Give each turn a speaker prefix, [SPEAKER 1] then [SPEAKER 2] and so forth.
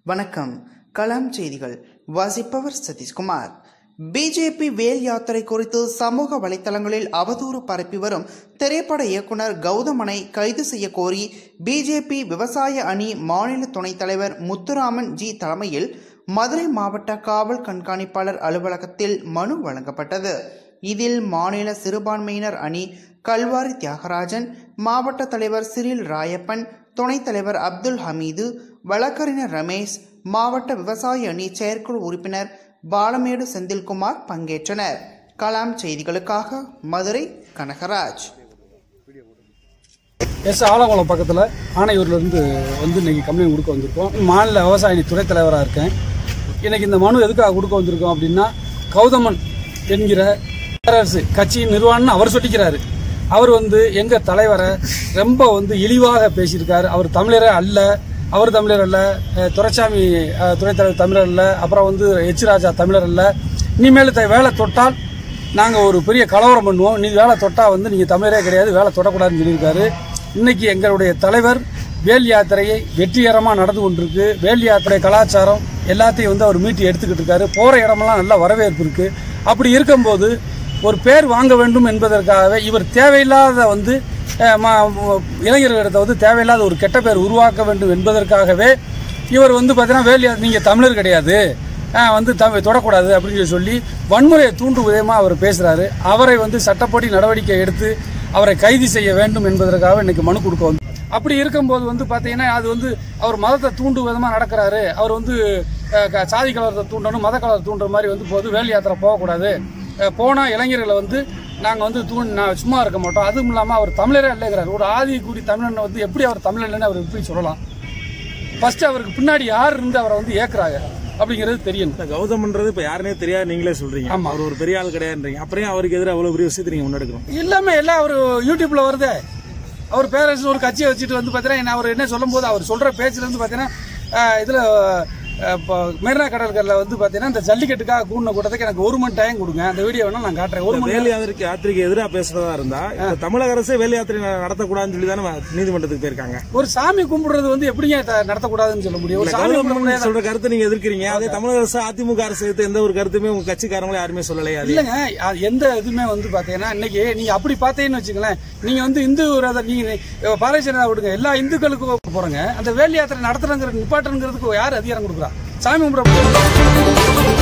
[SPEAKER 1] வணக்கம் கலாம் செய்திகள் வாசிப்பவர் சதீஷ்குமார் பிஜேபி வேல் யாத்திரை குறித்து சமூக வலைத்தளங்களில் அவதூறு பரப்பி வரும் திரைப்பட இயக்குனர் கௌதமனை கைது செய்ய கோரி பிஜேபி விவசாய அணி மாநில துணைத் தலைவர் முத்துராமன் ஜி தலைமையில் மதுரை மாவட்ட காவல் கண்காணிப்பாளர் அலுவலகத்தில் மனு வழங்கப்பட்டது இதில் மாநில சிறுபான்மையினர் அணி கல்வாரி தியாகராஜன் மாவட்ட தலைவர் சிறில் ராயப்பன் துணைத் தலைவர் அப்துல் ஹமீது வழக்கறிஞர் ரமேஷ் மாவட்ட விவசாய அணி செயற்குழு உறுப்பினர் பாலமேடு செந்தில்குமார் பங்கேற்றனர் கலாம் செய்திகளுக்காக மதுரை கனகராஜ்
[SPEAKER 2] எஸ் ஆலங்குளம் பக்கத்தில் ஆணையூர்லேருந்து வந்து இன்னைக்கு கம்ப்ளைண்ட் கொடுக்க வந்திருக்கோம் மாநில விவசாய அணி துணைத் தலைவராக இருக்கேன் இன்னைக்கு இந்த மனு எதுக்காக கொடுக்க வந்திருக்கோம் அப்படின்னா கௌதமன் என்கிற பேரரசு கட்சியின் நிர்வாணம்னு அவர் சொல்லிக்கிறாரு அவர் வந்து எங்கள் தலைவரை ரொம்ப வந்து இழிவாக பேசியிருக்காரு அவர் தமிழரே அல்ல அவர் தமிழர் அல்ல அஹ் துரைசாமி அஹ், துணைத் தலைவர் தமிழர் அல்ல அப்புறம் வந்து எச் ராஜா தமிழர் அல்ல இனிமேல் த- வேலை தொட்டால் நாங்கள் ஒரு பெரிய கலவரம் பண்ணுவோம் நீ வேலை தொட்டா வந்து நீங்கள் தமிழரே கிடையாது வேலை தொடக்கூடாதுன்னு சொல்லியிருக்காரு இன்னைக்கு எங்களுடைய தலைவர் வேல் யாத்திரையை வெற்றிகரமாக நடந்து கொண்டிருக்கு வேல் யாத்திரை கலாச்சாரம் எல்லாத்தையும் வந்து அவர் மீட்டி எடுத்துக்கிட்டு இருக்காரு போகிற இடமெல்லாம் நல்ல வரவேற்பு இருக்கு அப்படி இருக்கும்போது ஒரு பேர் வாங்க வேண்டும் என்பதற்காகவே இவர் தேவையில்லாத வந்து அஹ், ம- ம- இளைஞர்களிடத்தை வந்து தேவையில்லாத ஒரு கெட்ட பேர் உருவாக்க வேண்டும் என்பதற்காகவே இவர் வந்து பார்த்தீங்கன்னா வேல் யா- நீங்க தமிழர் கிடையாது அஹ், வந்து தமிழ் தொடக்கூடாது அப்படின்னு சொல்லி வன்முறையை தூண்டும் விதமாக அவர் பேசுறாரு அவரை வந்து சட்டப்படி நடவடிக்கை எடுத்து அவரை கைது செய்ய வேண்டும் என்பதற்காக இன்னைக்கு மனு கொடுக்க வந்து அப்படி இருக்கும்போது வந்து பார்த்தீங்கன்னா அது வந்து அவர் மதத்தை தூண்டும் விதமாக நடக்கிறாரு அவர் வந்து அஹ், க- சாதி கலரத்தை தூண்டணும் மத கலரை தூண்டுற மாதிரி வந்து போது வேல் யாத்திரை போகக்கூடாது அஹ், போனா இளைஞர்களை வந்து நாங்கள் வந்து தூண் நான் சும்மா இருக்க மாட்டோம் அதுவும் இல்லாமல் அவர் தமிழரே இல்லைங்கிறார் ஒரு ஆதி கூடி தமிழனை வந்து எப்படி அவர் தமிழ் இல்லைன்னு அவர் எப்படி சொல்லலாம் ஃபர்ஸ்ட் அவருக்கு பின்னாடி யார் இருந்து அவரை வந்து ஏக்குறாங்க அப்படிங்கிறது தெரியணும்
[SPEAKER 3] இந்த கௌதம்ன்றது இப்ப யாருனே தெரியாது நீங்களே சொல்றீங்க
[SPEAKER 2] ஆமா.
[SPEAKER 3] அவர் ஒரு பெரிய ஆள் கிடையாதுன்றீங்க அப்புறம் ஏன் அவருக்கு எதிராக அவ்வளவு பெரிய விஷயத்தை நீங்க முன்னெடுக்கணும்
[SPEAKER 2] எல்லாமே எல்லாம் அவர் யூடியூப்ல வருதே அவர் பேரரசு ஒரு கட்சியை வச்சுட்டு வந்து பார்த்தீங்கன்னா அவர் என்ன சொல்லும்போது அவர் சொல்ற பேச்சுல இருந்து பார்த்தீங்கன்னா அஹ், இதுல அஹ், இப்போ மெரினா கடற்கரையில் வந்து பார்த்தீங்கன்னா இந்த ஜல்லிக்கட்டுக்காக கூடின கூட்டத்துக்கு எனக்கு ஒரு மணி டைம் கொடுங்க அந்த வீடியோ வேணா நான் காட்டுறேன் ஒரு மணி
[SPEAKER 3] வேல் யாத்திரைக்கு யாத்திரைக்கு எதிராக பேசுறதா இருந்தா இப்ப தமிழக அரசே வேல் யாத்திரை நடத்தக்கூடாதுன்னு சொல்லி தானே நீதிமன்றத்துக்கு போயிருக்காங்க
[SPEAKER 2] ஒரு சாமி கும்பிடுறது வந்து எப்படிங்க த- நடத்தக்கூடாதுன்னு சொல்ல முடியும் ஒரு
[SPEAKER 3] இல்ல,
[SPEAKER 2] சாமி
[SPEAKER 3] கௌதம்
[SPEAKER 2] கும்பிடுறது
[SPEAKER 3] சொல்ற கருத்தை நீங்க எதிர்க்கிறீங்க அதே தமிழக அரசு அதிமுக அரசு எடுத்த எந்த ஒரு கருத்துமே உங்க கட்சிக்காரங்களும் யாருமே சொல்லலையா அது
[SPEAKER 2] இல்லைங்க அது எந்த இதுவுமே வந்து பாத்தீங்கன்னா இன்னைக்கு நீங்க அப்படி பார்த்தீங்கன்னு வச்சுங்களேன் நீங்க வந்து இந்து அதை நீங்க பாரதிய ஜனதா விடுங்க எல்லா இந்துக்களுக்கும் போறங்க அந்த வேல் யாத்திரை நடத்துறங்கிற நிப்பாட்டணுங்கிறதுக்கு யார் அதிகாரம் கொடுக்குறா சாமி கும்பிட